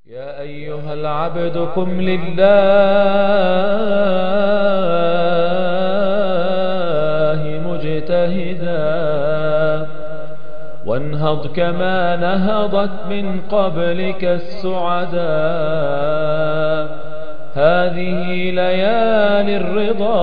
يا أيها العبد قم لله مجتهدا وانهض كما نهضت من قبلك السعدا هذه ليالي الرضا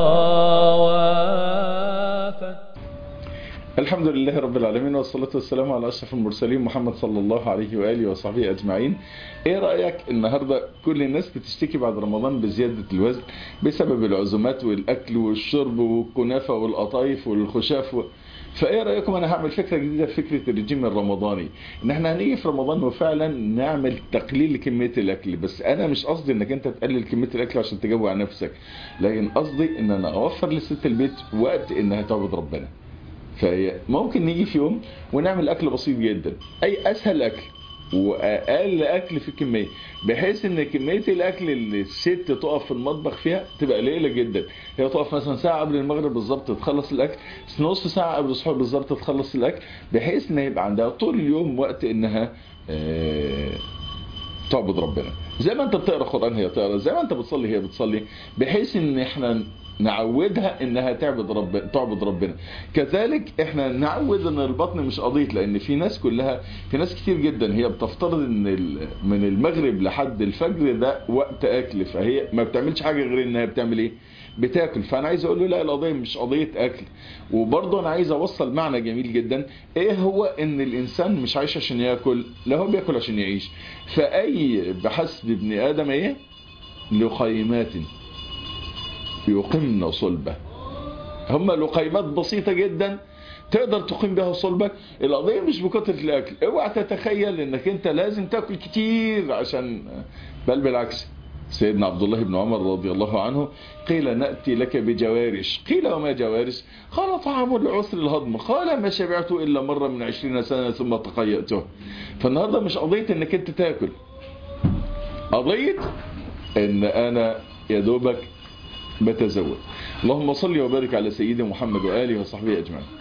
وافت الحمد لله رب العالمين والصلاة والسلام على أشرف المرسلين محمد صلى الله عليه وآله وصحبه أجمعين إيه رأيك النهاردة كل الناس بتشتكي بعد رمضان بزيادة الوزن بسبب العزومات والأكل والشرب والكنافة والقطايف والخشاف و... فايه رايكم انا هعمل فكره جديده في فكره الرجيم الرمضاني ان احنا هنيجي في رمضان وفعلا نعمل تقليل لكميه الاكل بس انا مش قصدي انك انت تقلل كميه الاكل عشان تجوع نفسك لكن قصدي ان انا اوفر لست البيت وقت انها تعبد ربنا فممكن نيجي في يوم ونعمل اكل بسيط جدا اي اسهل اكل واقل اكل في الكميه بحيث ان كميه الاكل اللي الست تقف في المطبخ فيها تبقى قليله جدا هي تقف مثلا ساعه قبل المغرب بالظبط تخلص الاكل نص ساعه قبل السحور بالظبط تخلص الاكل بحيث ان يبقى عندها طول اليوم وقت انها آه تعبد ربنا زي ما انت بتقرا قران هي تقرا زي ما انت بتصلي هي بتصلي بحيث ان احنا نعودها انها تعبد ربنا تعبد ربنا كذلك احنا نعود ان البطن مش قضيه لان في ناس كلها في ناس كتير جدا هي بتفترض ان من المغرب لحد الفجر ده وقت اكل فهي ما بتعملش حاجه غير انها بتعمل ايه بتاكل فانا عايز اقول له لا القضيه مش قضيه اكل وبرضه انا عايز اوصل معنى جميل جدا ايه هو ان الانسان مش عايش عشان ياكل لا هو بياكل عشان يعيش فاي بحسب ابن ادم ايه لقيمات يقمن صلبه هم لقيمات بسيطة جدا تقدر تقيم بها صلبك القضية مش بكثرة الأكل اوعى تتخيل انك انت لازم تاكل كتير عشان بل بالعكس سيدنا عبد الله بن عمر رضي الله عنه قيل نأتي لك بجوارش قيل وما جوارش قال طعام العسر الهضم قال ما شبعت إلا مرة من عشرين سنة ثم تقيأته فالنهاردة مش قضية انك انت تاكل قضية ان انا يا دوبك بتزود اللهم صل وبارك على سيدنا محمد وآله وصحبه أجمعين